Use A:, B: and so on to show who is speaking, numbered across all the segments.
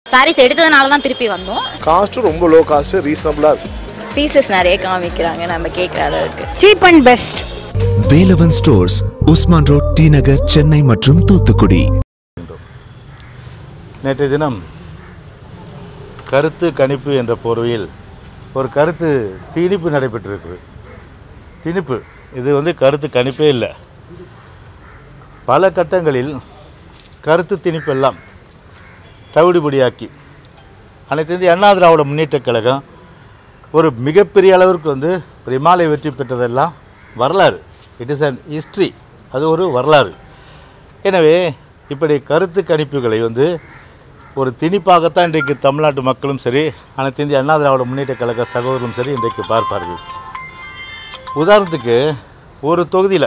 A: சாரீஸ் எடுத்ததுனால தான் திருப்பி வந்தோம்
B: காஸ்ட்டும் ரொம்ப லோ காஸ்ட்டு ரீசனபுளாக இருக்கும்
C: பீசஸ் நிறைய காமிக்கிறாங்க நம்ம கேட்குற அளவுக்கு
D: cheap and best
E: Velavan stores Usman road T Nagar Chennai மற்றும் தூத்துக்குடி
F: நேற்றைய தினம் கருத்து கணிப்பு என்ற போர்வையில் ஒரு கருத்து திணிப்பு நடைபெற்றிருக்கு திணிப்பு இது வந்து கருத்து கணிப்பே இல்லை பல கட்டங்களில் கருத்து திணிப்பெல்லாம் தவிடுபடியாக்கி அனைத்து இந்திய அண்ணா திராவிட முன்னேற்றக் கழகம் ஒரு மிகப்பெரிய அளவிற்கு வந்து ஒரு இமாலய வெற்றி பெற்றதெல்லாம் வரலாறு இட் இஸ் அன் ஹிஸ்ட்ரி அது ஒரு வரலாறு எனவே இப்படி கருத்து கணிப்புகளை வந்து ஒரு திணிப்பாகத்தான் இன்றைக்கு தமிழ்நாட்டு மக்களும் சரி அனைத்து இந்திய அண்ணா திராவிட முன்னேற்றக் கழக சகோதரரும் சரி இன்றைக்கு பார்ப்பார்கள் உதாரணத்துக்கு ஒரு தொகுதியில்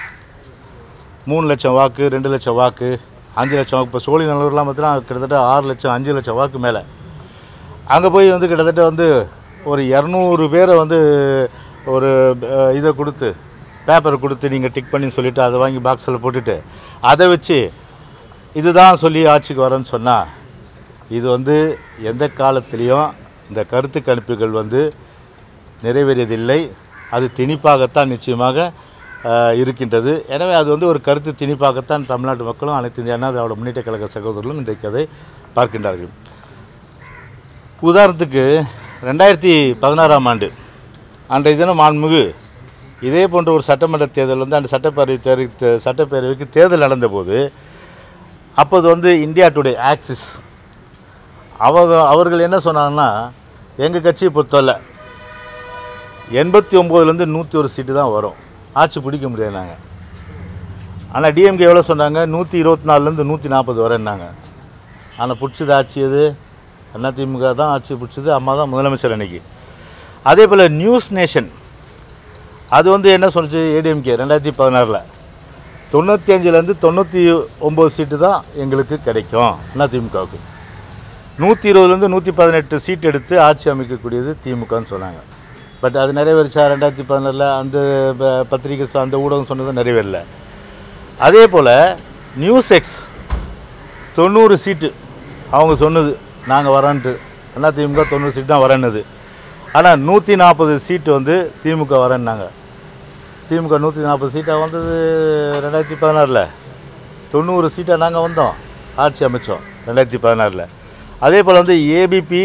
F: மூணு லட்சம் வாக்கு ரெண்டு லட்சம் வாக்கு அஞ்சு லட்சம் வாக்கு இப்போ சோழிநல்லூர்லாம் பார்த்தீங்கன்னா கிட்டத்தட்ட ஆறு லட்சம் அஞ்சு லட்சம் வாக்கு மேலே அங்கே போய் வந்து கிட்டத்தட்ட வந்து ஒரு இரநூறு பேரை வந்து ஒரு அஹ், இதை கொடுத்து பேப்பர் கொடுத்து நீங்கள் டிக் பண்ணி சொல்லிவிட்டு அதை வாங்கி பாக்ஸில் போட்டுட்டு அதை வச்சு இதுதான் சொல்லி ஆட்சிக்கு வரேன்னு சொன்னால் இது வந்து எந்த காலத்திலையும் இந்த கருத்து கணிப்புகள் வந்து நிறைவேறியதில்லை அது திணிப்பாகத்தான் நிச்சயமாக அஹ், இருக்கின்றது எனவே அது வந்து ஒரு கருத்து திணிப்பாகத்தான் தமிழ்நாட்டு மக்களும் அனைத்து இந்திய அண்ணா திராவிட முன்னேற்ற கழக சகோதரர்களும் இன்றைக்கு அதை பார்க்கின்றார்கள் உதாரணத்துக்கு ரெண்டாயிரத்தி பதினாறாம் ஆண்டு அன்றைய தினம் மாண்புமிகு இதே போன்ற ஒரு சட்டமன்ற தேர்தல் வந்து அந்த சட்டப்பேரவை தேர்வு சட்டப்பேரவைக்கு தேர்தல் நடந்தபோது அப்போது வந்து இந்தியா டுடே ஆக்சிஸ் அவங்க அவர்கள் என்ன சொன்னாங்கன்னா எங்கள் கட்சியை பொறுத்தவரை எண்பத்தி ஒம்போதுலேருந்து நூற்றி ஒரு சீட்டு தான் வரும் ஆட்சி பிடிக்க முடியாது நாங்கள் ஆனால் டிஎம்கே எவ்வளோ சொன்னாங்க நூற்றி இருபத்தி நாலுலேருந்து நூற்றி நாற்பது வரேன்னாங்க ஆனால் பிடிச்சது ஆட்சி எது அதிமுக தான் ஆட்சி பிடிச்சது அம்மா தான் முதலமைச்சர் அன்னைக்கு அதே போல் நியூஸ் நேஷன் அது வந்து என்ன சொன்னுச்சு ஏடிஎம்கே ரெண்டாயிரத்தி பதினாறில் தொண்ணூற்றி அஞ்சுலேருந்து தொண்ணூற்றி ஒம்பது சீட்டு தான் எங்களுக்கு கிடைக்கும் அதிமுகவுக்கு நூற்றி இருபதுலேருந்து நூற்றி பதினெட்டு சீட் எடுத்து ஆட்சி அமைக்கக்கூடியது திமுகன்னு சொன்னாங்க பட் அது நிறைவேறிச்சா ரெண்டாயிரத்தி பதினாறில் அந்த ப- பத்திரிகை ச- அந்த ஊடகம் சொன்னது நிறைவேறல அதே போல் நியூஸ் எக்ஸ் தொண்ணூறு சீட்டு அவங்க சொன்னது நாங்கள் வரேன்ட்டு அண்ணா திமுக தொண்ணூறு சீட்டு தான் வரேன்னுது ஆனால் நூற்றி நாற்பது சீட்டு வந்து திமுக வரேன்னாங்க திமுக நூற்றி நாற்பது சீட்டாக வந்தது ரெண்டாயிரத்தி பதினாறில் தொண்ணூறு சீட்டாக நாங்கள் வந்தோம் ஆட்சி அமைச்சோம் ரெண்டாயிரத்தி பதினாறில் அதே போல் வந்து ஏபிபி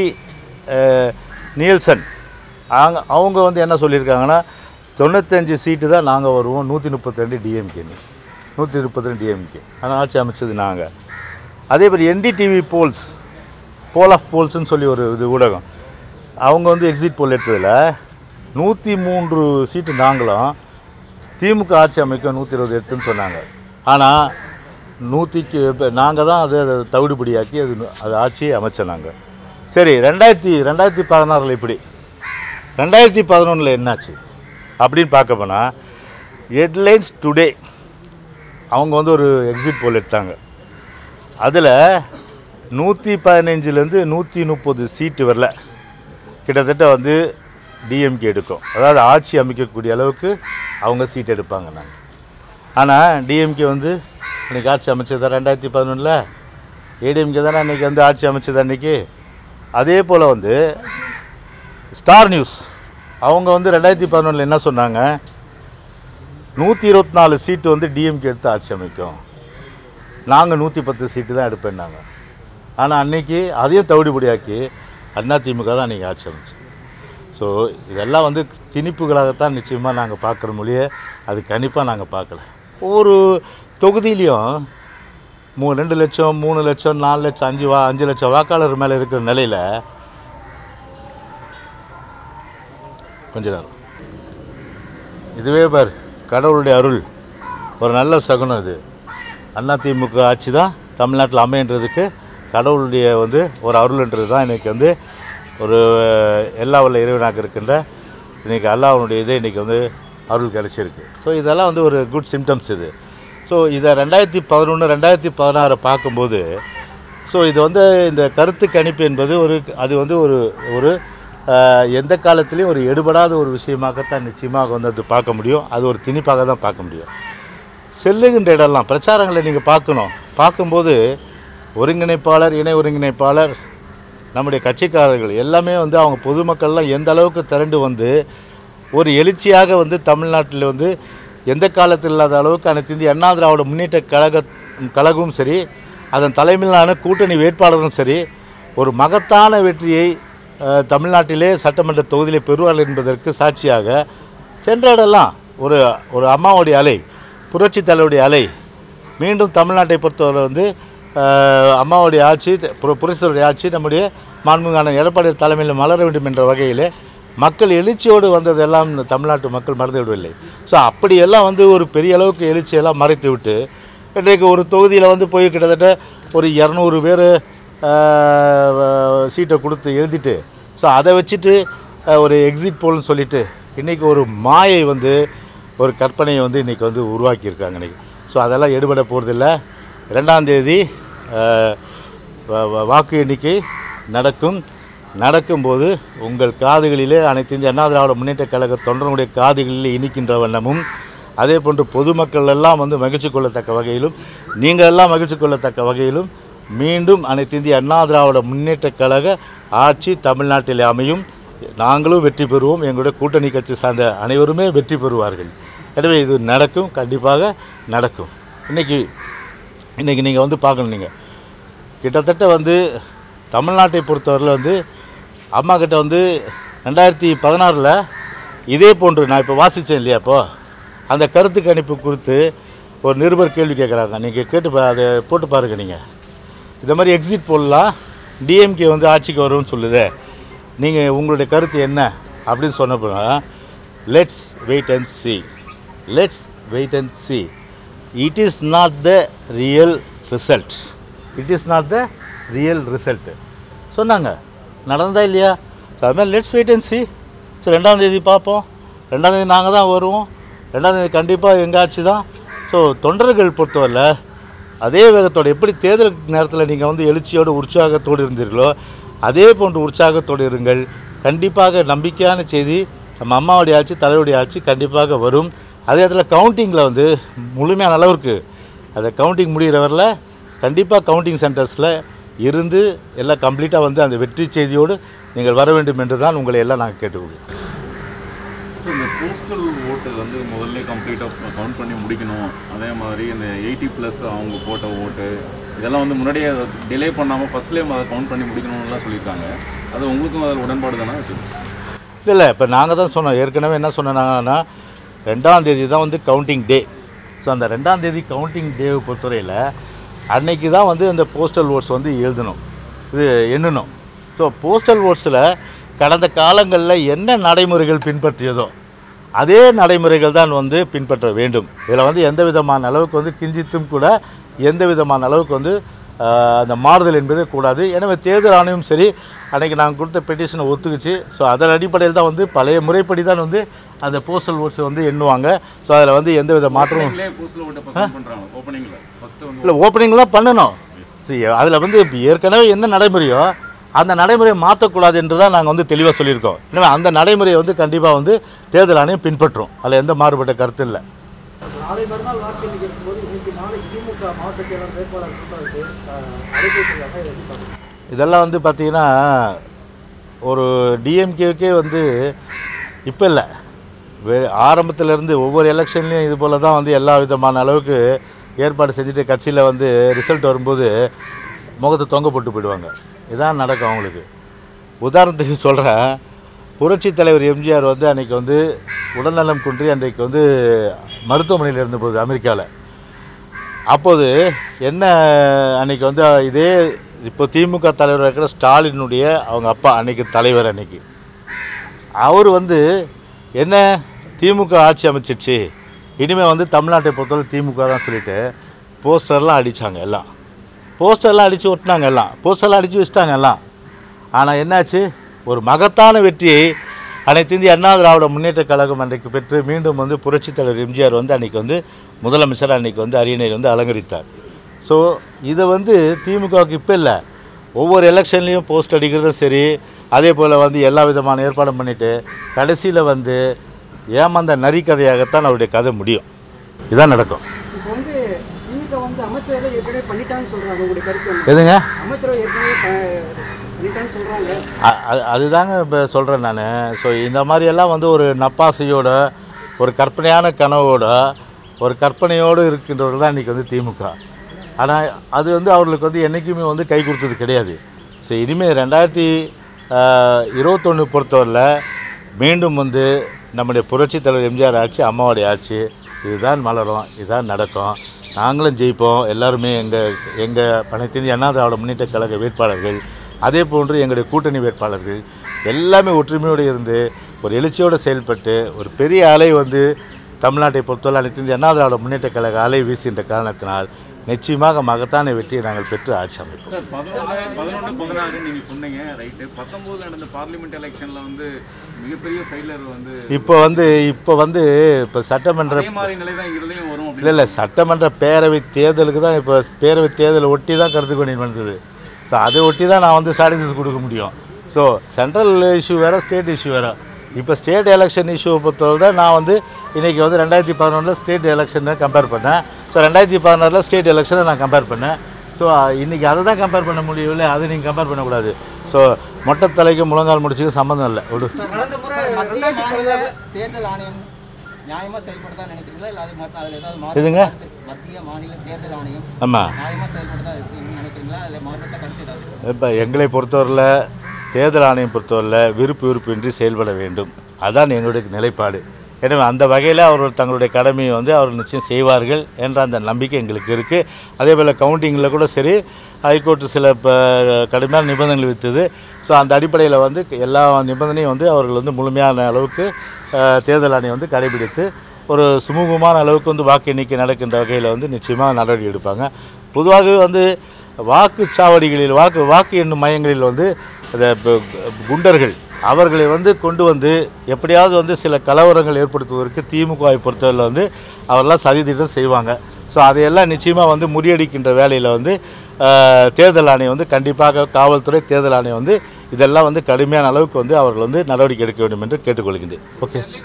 F: நீல்சன் அவங்க அவங்க வந்து என்ன சொல்லியிருக்காங்கன்னா தொண்ணூத்தஞ்சு சீட்டு தான் நாங்கள் வருவோம் நூற்றி முப்பத்தி ரெண்டு டிஎம்கேன்னு நூற்றி முப்பத்தி ரெண்டு டிஎம்கே ஆனால் ஆட்சி அமைச்சது நாங்கள் அதே மாதிரி என்டிடிவி போல்ஸ் போல் ஆஃப் போல்ஸ்னு சொல்லி ஒரு இது ஊடகம் அவங்க வந்து எக்ஸிட் போல் எடுத்ததில் நூற்றி மூன்று சீட்டு நாங்களும் திமுக ஆட்சி அமைக்க நூற்றி இருபது எடுத்துன்னு சொன்னாங்க ஆனால் நூற்றிக்கு இப்போ நாங்கள் தான் அதை அதை தவிடுபடியாக்கி அது நு- அது ஆட்சியை அமைச்சோம் நாங்கள் சரி ரெண்டாயிரத்தி ரெண்டாயிரத்தி பதினாறில் இப்படி ரெண்டாயிரத்தி பதினொன்றில் என்னாச்சு அப்படின்னு பார்க்க போனால் ஹெட்லைன்ஸ் டுடே அவங்க வந்து ஒரு எக்ஸிட் போல் எடுத்தாங்க அதில் நூற்றி பதினஞ்சுலேருந்து நூற்றி முப்பது சீட்டு வரல கிட்டத்தட்ட வந்து டிஎம்கே எடுக்கும் அதாவது ஆட்சி அமைக்கக்கூடிய அளவுக்கு அவங்க சீட் எடுப்பாங்க நாங்கள் ஆனால் டிஎம்கே வந்து இன்றைக்கி ஆட்சி அமைச்சது ரெண்டாயிரத்தி பதினொன்றில் ஏடிஎம்கே தானே இன்றைக்கி வந்து ஆட்சி அமைச்சது அன்றைக்கி அதே போல் வந்து ஸ்டார் நியூஸ் அவங்க வந்து ரெண்டாயிரத்தி பதினொன்றில் என்ன சொன்னாங்க நூற்றி இருபத்தி நாலு சீட்டு வந்து டிஎம்கே எடுத்து ஆட்சி அமைக்கும் நாங்கள் நூற்றி பத்து சீட்டு தான் எடுப்பேன்னாங்க ஆனால் அன்னைக்கு அதையும் தவிடுபடியாக்கி அண்ணா திமுக தான் அன்றைக்கி ஆட்சி அமைச்சு ஸோ இதெல்லாம் வந்து திணிப்புகளாகத்தான் நிச்சயமாக நாங்கள் பார்க்குற மொழிய அது கண்டிப்பாக நாங்கள் பார்க்கல ஒவ்வொரு தொகுதியிலையும் மூ ரெண்டு லட்சம் மூணு லட்சம் நாலு லட்சம் அஞ்சு வா அஞ்சு லட்சம் வாக்காளர் மேலே இருக்கிற நிலையில் கொஞ்ச நேரம் இதுவே பார் கடவுளுடைய அருள் ஒரு நல்ல சகுனம் இது அதிமுக ஆட்சி தான் தமிழ்நாட்டில் அமையன்றதுக்கு கடவுளுடைய வந்து ஒரு அருள்ன்றது தான் இன்றைக்கி வந்து ஒரு எல்லா வல்ல இறைவனாக இருக்கின்ற இன்றைக்கி அல்லாஹ்வுடைய இது இன்றைக்கி வந்து அருள் கிடச்சிருக்கு ஸோ இதெல்லாம் வந்து ஒரு குட் சிம்டம்ஸ் இது ஸோ இதை ரெண்டாயிரத்தி பதினொன்று ரெண்டாயிரத்தி பதினாறை பார்க்கும்போது ஸோ இது வந்து இந்த கருத்து கணிப்பு என்பது ஒரு அது வந்து ஒரு ஒரு ஆஹ், எந்த காலத்துலேயும் ஒரு எடுபடாத ஒரு விஷயமாகத்தான் நிச்சயமாக வந்து அது பார்க்க முடியும் அது ஒரு திணிப்பாக தான் பார்க்க முடியும் செல்லுகின்ற இடம்லாம் பிரச்சாரங்களை நீங்கள் பார்க்கணும் பார்க்கும்போது ஒருங்கிணைப்பாளர் இணை ஒருங்கிணைப்பாளர் நம்முடைய கட்சிக்காரர்கள் எல்லாமே வந்து அவங்க பொதுமக்கள்லாம் எந்த அளவுக்கு திரண்டு வந்து ஒரு எழுச்சியாக வந்து தமிழ்நாட்டில் வந்து எந்த காலத்தில் இல்லாத அளவுக்கு அனைத்து இந்திய அண்ணா திராவிட முன்னேற்ற கழக கழகமும் சரி அதன் தலைமையிலான கூட்டணி வேட்பாளரும் சரி ஒரு மகத்தான வெற்றியை அஹ், தமிழ்நாட்டிலே சட்டமன்ற தொகுதியிலே பெறுவார்கள் என்பதற்கு சாட்சியாக சென்ற இடம்லாம் ஒரு ஒரு அம்மாவுடைய அலை புரட்சி தலைவருடைய அலை மீண்டும் தமிழ்நாட்டை பொறுத்தவரை வந்து அஹ், அம்மாவுடைய ஆட்சி புர- புரட்சித்தலைவருடைய ஆட்சி நம்முடைய மாண்புமிகான எடப்பாடி தலைமையில் மலர வேண்டும் என்ற வகையில் மக்கள் எழுச்சியோடு வந்ததெல்லாம் இந்த தமிழ்நாட்டு மக்கள் மறந்து விடவில்லை ஸோ அப்படியெல்லாம் வந்து ஒரு பெரிய அளவுக்கு எழுச்சியெல்லாம் மறைத்து விட்டு இன்றைக்கு ஒரு தொகுதியில் வந்து போய் கிட்டத்தட்ட ஒரு இரநூறு பேர் சீட்டை கொடுத்து எழுதிட்டு ஸோ அதை வச்சுட்டு அஹ், ஒரு எக்ஸிட் போல்னு சொல்லிட்டு இன்றைக்கி ஒரு மாயை வந்து ஒரு கற்பனையை வந்து இன்றைக்கி வந்து உருவாக்கியிருக்காங்க இன்றைக்கி ஸோ அதெல்லாம் எடுபட போகிறதில்ல ரெண்டாம் தேதி அஹ், வா- வா- வாக்கு எண்ணிக்கை நடக்கும் நடக்கும்போது உங்கள் காதுகளிலே அனைத்து இந்திய அண்ணா திராவிட முன்னேற்ற கழக தொண்டர்களுடைய காதுகளிலே இனிக்கின்ற வண்ணமும் அதே போன்று பொதுமக்கள் எல்லாம் வந்து மகிழ்ச்சி கொள்ளத்தக்க வகையிலும் நீங்கள் எல்லாம் மகிழ்ச்சி கொள்ளத்தக்க வகையிலும் மீண்டும் அனைத்து இந்திய அண்ணா திராவிட முன்னேற்ற கழக ஆட்சி தமிழ்நாட்டில் அமையும் நாங்களும் வெற்றி பெறுவோம் எங்களுடைய கூட்டணி கட்சி சார்ந்த அனைவருமே வெற்றி பெறுவார்கள் எனவே இது நடக்கும் கண்டிப்பாக நடக்கும் இன்றைக்கி இன்றைக்கி நீங்கள் வந்து பார்க்கணும் நீங்கள் கிட்டத்தட்ட வந்து தமிழ்நாட்டை பொறுத்தவரையில் வந்து அம்மா கிட்ட வந்து ரெண்டாயிரத்தி பதினாறில் இதே போன்று நான் இப்போ வாசித்தேன் இல்லையா இப்போ அந்த கருத்து கணிப்பு குறித்து ஒரு நிருபர் கேள்வி கேட்குறாங்க நீங்கள் கேட்டு பா அதை போட்டு பாருங்க நீங்கள் இந்த மாதிரி எக்ஸிட் போடலாம் டிஎம்கே வந்து ஆட்சிக்கு வரும்னு சொல்லுதே நீங்கள் உங்களுடைய கருத்து என்ன அப்படின்னு சொன்னப்போ let's wait and see let's wait and see it is not the real result it is not the real result சொன்னாங்க நடந்ததா இல்லையா ஸோ அது மாதிரி let's wait and see so ரெண்டாம் தேதி பார்ப்போம் ரெண்டாம் தேதி நாங்கள் தான் வருவோம் ரெண்டாம் தேதி கண்டிப்பாக எங்கள் ஆட்சி தான் ஸோ தொண்டர்கள் பொறுத்தவரை அதே வேகத்தோடு எப்படி தேர்தல் நேரத்தில் நீங்கள் வந்து எழுச்சியோடு உற்சாகத்தோடு இருந்தீர்களோ அதே போன்று உற்சாகத்தோடு இருங்கள் கண்டிப்பாக நம்பிக்கையான செய்தி நம்ம அம்மாவுடைய ஆட்சி தலைவருடைய ஆட்சி கண்டிப்பாக வரும் அதே இடத்துல கவுண்டிங்கில் வந்து முழுமையான அளவிற்கு அதை கவுண்டிங் முடிகிற வரல கண்டிப்பாக கவுண்டிங் சென்டர்ஸில் இருந்து எல்லாம் கம்ப்ளீட்டாக வந்து அந்த வெற்றி செய்தியோடு நீங்கள் வர வேண்டும் என்று தான் உங்களை எல்லாம் நாங்கள் கேட்டுக்கொள்கிறோம்
D: ஸோ இந்த போஸ்டல் ஓட்டு வந்து முதல்ல கம்ப்ளீட்டாக கவுண்ட் பண்ணி முடிக்கணும் அதே மாதிரி இந்த எயிட்டி ப்ளஸ் அவங்க போட்ட ஓட்டு இதெல்லாம் வந்து முன்னாடியே டிலே பண்ணாமல் ஃபஸ்ட்லேயே அதை கவுண்ட் பண்ணி முடிக்கணும்லாம் சொல்லியிருக்காங்க அது உங்களுக்கும் அதில் உடன்பாடு தானே
F: இல்லை இல்லை இப்போ நாங்கள் தான் சொன்னோம் ஏற்கனவே என்ன சொன்னாங்கன்னா ரெண்டாம் தேதி தான் வந்து கவுண்டிங் டே ஸோ அந்த ரெண்டாம் தேதி கவுண்டிங் டேவை பொறுத்தவரையில் அன்னைக்கு தான் வந்து அந்த போஸ்டல் ஓட்ஸ் வந்து எழுதணும் இது எண்ணணும் ஸோ போஸ்டல் ஓட்ஸில் கடந்த காலங்களில் என்ன நடைமுறைகள் பின்பற்றியதோ அதே நடைமுறைகள் தான் வந்து பின்பற்ற வேண்டும் இதில் வந்து எந்த விதமான அளவுக்கு வந்து கிஞ்சித்தும் கூட எந்த விதமான அளவுக்கு வந்து ஆஹ், அந்த மாறுதல் என்பதே கூடாது எனவே தேர்தல் ஆணையம் சரி அன்றைக்கி நாங்கள் கொடுத்த பெட்டிஷனை ஒத்துக்குச்சு ஸோ அதன் அடிப்படையில் தான் வந்து பழைய முறைப்படி தான் வந்து அந்த போஸ்டல் ஓட்ஸ் வந்து எண்ணுவாங்க ஸோ அதில் வந்து எந்த வித மாற்றமும்
D: ஓப்பனிங்லேயே போஸ்டல் ஓட்டை ஃபஸ்ட் பண்ணுறாங்க ஓப்பனிங்கில் ஃபஸ்ட்டு வந்து
F: இல்லை ஓப்பனிங்லாம் பண்ணணும் அதில் வந்து இப்ப ஏற்கனவே என்ன நடைமுறையோ அந்த நடைமுறையை மாற்றக்கூடாது என்று தான் நாங்கள் வந்து தெளிவாக சொல்லியிருக்கோம் எனவே அந்த நடைமுறையை வந்து கண்டிப்பாக வந்து தேர்தல் ஆணையம் பின்பற்றும் அதில் எந்த மாறுபட்ட கருத்து இல்லை
G: நாளை மறுநாள் வாக்கு எண்ணிக்கை இருக்கும்போது இன்னைக்கு நாளை திமுக மாவட்ட செயலாளர் வேட்பாளர் கூட்டத்துக்கு அழைப்பு வச்சிருக்காங்க இதை எப்படி பார்க்குறீங்க?
F: இதெல்லாம் வந்து பார்த்திங்கன்னா ஒரு டிஎம்கேவுக்கே வந்து இப்போ இல்லை வே ஆரம்பத்திலேருந்து ஒவ்வொரு எலெக்ஷன்லேயும் இது போல் தான் வந்து எல்லா விதமான அளவுக்கு ஏற்பாடு செஞ்சுட்டு கட்சியில் வந்து ரிசல்ட் வரும்போது முகத்தை தொங்க போட்டு போயிடுவாங்க இதான் நடக்கும் அவங்களுக்கு உதாரணத்துக்கு சொல்கிறேன் புரட்சி தலைவர் எம்ஜிஆர் வந்து அன்றைக்கி வந்து உடல்நலம் குன்றி அன்றைக்கு வந்து மருத்துவமனையில் இருந்தபோது அமெரிக்காவில் அப்போது என்ன அன்னைக்கு வந்து இதே இப்போ திமுக தலைவர் இருக்கிற ஸ்டாலினுடைய அவங்க அப்பா அன்னைக்கு தலைவர் அன்னைக்கு அவர் வந்து என்ன திமுக ஆட்சி அமைச்சிருச்சு இனிமேல் வந்து தமிழ்நாட்டை பொறுத்தவரை திமுக தான் சொல்லிட்டு போஸ்டர்லாம் அடித்தாங்க எல்லாம் போஸ்டர்லாம் அடித்து ஒட்டினாங்க எல்லாம் போஸ்டர்லாம் அடித்து வச்சிட்டாங்க எல்லாம் ஆனால் என்னாச்சு ஒரு மகத்தான வெற்றியை அனைத்து இந்திய அண்ணா திராவிட முன்னேற்ற கழகம் அன்றைக்கு பெற்று மீண்டும் வந்து புரட்சித் தலைவர் எம்ஜிஆர் வந்து அன்றைக்கி வந்து முதலமைச்சர் அன்றைக்கி வந்து அரியணை வந்து அலங்கரித்தார் ஸோ இதை வந்து திமுகவுக்கு இப்போ இல்லை ஒவ்வொரு எலெக்ஷன்லேயும் போஸ்ட் அடிக்கிறதும் சரி அதே போல் வந்து எல்லா விதமான ஏற்பாடும் பண்ணிவிட்டு கடைசியில் வந்து ஏமாந்த நரி கதையாகத்தான் அவருடைய கதை முடியும் இதான் நடக்கும்
G: இப்போ வந்து திமுக வந்து அமைச்சரவை ஏற்கனவே பண்ணிட்டான்னு சொல்றாங்க உங்களுடைய கருத்து என்ன?
F: எதுங்க
G: அமைச்சரவை ஏற்கனவே ப- பண்ணிட்டாங்க பண்ணிட்டான்னு சொல்றாங்க
F: அ- அது- அதுதாங்க இப்போ சொல்கிறேன் நான் ஸோ இந்த மாதிரியெல்லாம் வந்து ஒரு நப்பாசையோட ஒரு கற்பனையான கனவோட ஒரு கற்பனையோடு இருக்கின்றவர்கள் தான் இன்றைக்கி வந்து திமுக ஆனால் அது வந்து அவர்களுக்கு வந்து என்றைக்குமே வந்து கை கொடுத்தது கிடையாது ஸோ இனிமேல் ரெண்டாயிரத்தி இருபத்தொன்று பொறுத்தவரையில் மீண்டும் வந்து நம்முடைய புரட்சித் தலைவர் எம்ஜிஆர் ஆட்சி அம்மாவுடைய ஆட்சி இதுதான் மலரும் இதுதான் நடக்கும் நாங்களும் ஜெயிப்போம் எல்லாருமே எங்கள் எங்கள் பனைத்திந்தி அண்ணா திராவிட முன்னேற்ற கழக வேட்பாளர்கள் அதே போன்று எங்களுடைய கூட்டணி வேட்பாளர்கள் எல்லாமே ஒற்றுமையோடு இருந்து ஒரு எழுச்சியோடு செயல்பட்டு ஒரு பெரிய அலை வந்து தமிழ்நாட்டை பொறுத்தவரை அனைத்து இந்திய அண்ணா திராவிட முன்னேற்ற கழக அலை வீசுகின்ற காரணத்தினால் நிச்சயமாக மகத்தான வெற்றியை நாங்கள் பெற்று ஆட்சி அமைப்போம்
D: சார் பதினொன்று பதினொன்று பதினாறு நீங்கள் சொன்னீங்க ரைட்டு பத்தொம்போது நடந்த பார்லிமெண்ட் எலெக்ஷனில் வந்து மிகப்பெரிய ஃபெயிலர் வந்து
F: இப்போ வந்து இப்போ வந்து இப்போ சட்டமன்ற
D: அதே மாதிரி நிலை தான் இதுலேயும் வரும்
F: இல்லை
D: அப்படின்னு
F: இல்லை சட்டமன்ற பேரவை தேர்தலுக்கு தான் இப்போ பேரவை தேர்தலை ஒட்டி தான் கருத்து கொண்டு வந்தது ஸோ அதை ஒட்டி தான் நான் வந்து ஸ்ட்ராட்டஜிஸ் கொடுக்க முடியும் ஸோ சென்ட்ரல் இஷ்யூ வேறு ஸ்டேட் இஷ்யூ வேறு இப்போ ஸ்டேட் எலெக்ஷன் இஷ்யூவை பொறுத்தவரை தான் நான் வந்து இன்றைக்கி வந்து ரெண்டாயிரத்தி பதினொன்றில் ஸ்டேட் எலெக்ஷனை கம்பேர் பண்ணேன் ஸோ ரெண்டாயிரத்தி பதினாறில் ஸ்டேட் எலெக்ஷனை நான் கம்பேர் பண்ணேன் ஸோ இன்றைக்கி அதை தான் கம்பேர் பண்ண முடியவில்லை அதை நீங்கள் கம்பேர் பண்ணக்கூடாது ஸோ மொட்டை தலைக்கு முழங்கால் முடிச்சுக்கு சம்மந்தம் இல்லை விடு
H: கடந்த முறை மத்திய மாநில தேர்தல் ஆணையம் நியாயமா செயல்படுதா நினைக்கிறீங்களா இல்ல அது மட்டும் அதுல ஏதாவது மாற்று
F: எதுங்க?
H: கருத்து? மத்திய மாநில தேர்தல் ஆணையம்
F: ஆமாம்
H: நியாயமா செயல்படுதா இருக்குன்னு நினைக்கிறீங்களா அதுல மாறுபட்ட கருத்து ஏதாவது
F: இப்போ எங்களை பொறுத்தவரையில் தேர்தல் ஆணையம் பொறுத்தவரையில் விருப்பு விருப்பின்றி செயல்பட வேண்டும் அதான் எங்களுடைய நிலைப்பாடு எனவே அந்த வகையில் அவர்கள் தங்களுடைய கடமையை வந்து அவர்கள் நிச்சயம் செய்வார்கள் என்ற அந்த நம்பிக்கை எங்களுக்கு இருக்குது அதே போல் கவுண்டிங்கில் கூட சரி ஹைகோர்ட்டு சில இப்போ கடுமையான நிபந்தனைகள் வித்தது ஸோ அந்த அடிப்படையில் வந்து எல்லா நிபந்தனையும் வந்து அவர்கள் வந்து முழுமையான அளவுக்கு அஹ், தேர்தல் ஆணையம் வந்து கடைபிடித்து ஒரு சுமூகமான அளவுக்கு வந்து வாக்கு எண்ணிக்கை நடக்கின்ற வகையில் வந்து நிச்சயமாக நடவடிக்கை எடுப்பாங்க பொதுவாகவே வந்து வாக்குச்சாவடிகளில் வாக்கு வாக்கு எண்ணும் மையங்களில் வந்து அந்த ப- குண்டர்கள் அவர்களை வந்து கொண்டு வந்து எப்படியாவது வந்து சில கலவரங்கள் ஏற்படுத்துவதற்கு திமுகவை பொறுத்தவரையில் வந்து அவரெல்லாம் சதித்திட்டம் செய்வாங்க ஸோ அதையெல்லாம் நிச்சயமாக வந்து முறியடிக்கின்ற வேலையில் வந்து அஹ், தேர்தல் ஆணையம் வந்து கண்டிப்பாக காவல்துறை தேர்தல் ஆணையம் வந்து இதெல்லாம் வந்து கடுமையான அளவுக்கு வந்து அவர்கள் வந்து நடவடிக்கை எடுக்க வேண்டும் என்று கேட்டுக்கொள்கின்றேன் ஓகே